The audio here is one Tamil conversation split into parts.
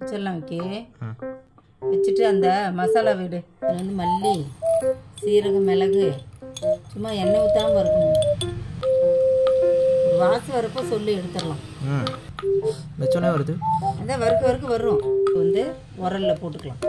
வச்சிடலாம் விக்கி ம் வச்சுட்டு அந்த மசாலா வீடு இது வந்து மல்லி சீரகம் மிளகு சும்மா எண்ணெய் ஊற்றாம வறுக்கணும் ஒரு வாசம் வரப்போ சொல்லி எடுத்துடலாம் ம் வச்சோன்னே வருது அதான் வறுக்க வறுக்க வரும் இது வந்து உரல்ல போட்டுக்கலாம்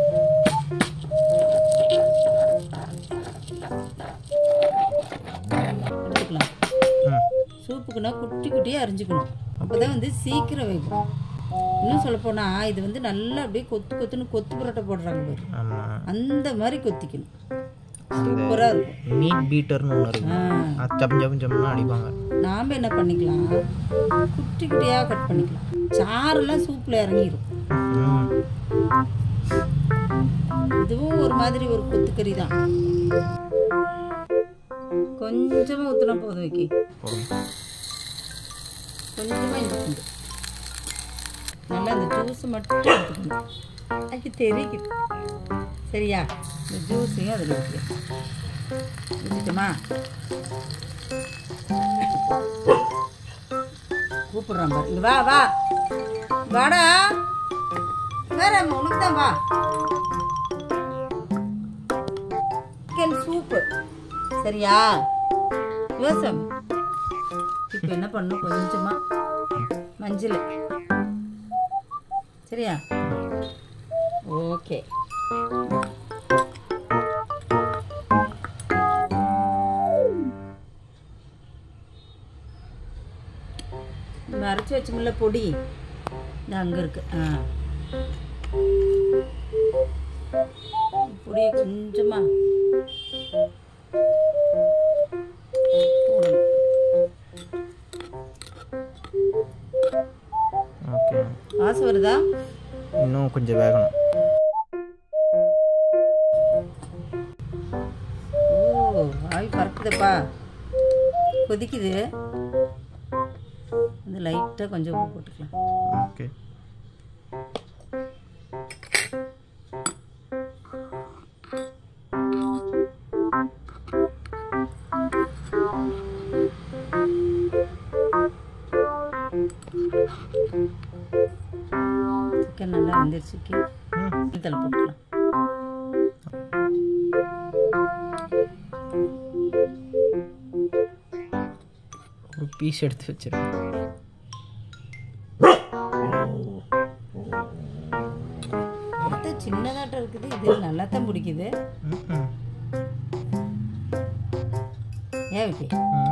எடுத்துக்கலாம் ம் சூப்புக்குன்னா குட்டி குட்டியாக அரிஞ்சுக்கணும் அப்போ தான் வந்து சீக்கிரம் வைக்கும் இன்னும் சொல்லப்போனால் இது வந்து நல்லா அப்படியே கொத்து கொத்துன்னு கொத்து புரோட்டா போடுறாங்க பாரு ஆமாம் அந்த மாதிரி கொத்திக்கணும் சூப்பராக இருக்கும் மீட் பீட்டர்னு ஒன்று இருக்கு ஆ அது ஜம் ஜம் ஜம்னு அடிப்பாங்க நாம் என்ன பண்ணிக்கலாம் குட்டி குட்டியாக கட் பண்ணிக்கலாம் சாறுலாம் சூப்பில் இறங்கிடும் ம் இதுவும் ஒரு மாதிரி ஒரு கொத்துக்கறி தான் கொஞ்சமாக ஊற்றினா போதும் வைக்கி போதும் கொஞ்சமாக இந்த பூண்டு நல்லா இந்த ஜூஸ் மட்டும் எடுத்துக்கணும் அது தெரியுது சரியா இந்த ஜூஸையும் அதில் ஊற்றிக்கலாம் ஊற்றிட்டுமா கூப்பிட்றான் பாரு இங்க வா வா வாடா வேற உனக்கு தான் வா சிக்கன் சூப்பு சரியா யோசம் இப்போ என்ன பண்ணும் கொஞ்சமா மஞ்சள் சரியா ஓகே நம்ம அரைச்சி வச்சோம்ல பொடி இது அங்கே இருக்கு ஆ பொடியை கொஞ்சமா போடணும் ஓகே வாசம் வருதா இன்னும் கொஞ்சம் வேகணும் ஓ ஆவி பறக்குதுப்பா கொதிக்குது அது லைட்டாக கொஞ்சம் உப்பு போட்டுக்கலாம் ஓகே சிக்கன் நல்லா வெந்துருச்சுக்கு ம் தலை போட்டுக்கலாம் ஒரு பீஸ் எடுத்து வச்சிருக்கேன் அடுத்து சின்னதாட்டம் இருக்குது இது நல்லா தான் பிடிக்குது ம் ம் ஏன் விக்கி ம்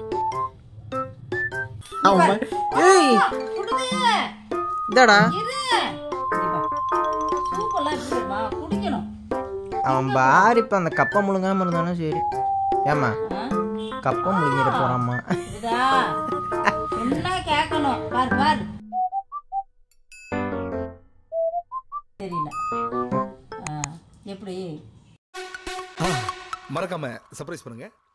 அவன் ஏய் இதாடா சூப்பெல்லாம் இருக்குமா குடிக்கணும் அவன் பார் இப்போ அந்த கப்பை முழுங்காம இருந்தானா சரி ஏம்மா ஆ? கப்பை முழுங்கிட போறாம்மா இதுதா என்ன கேட்கணும் பாரு பாரு தெரியல ஆ, எப்படி மறக்காம சர்ப்ரைஸ் பண்ணுங்க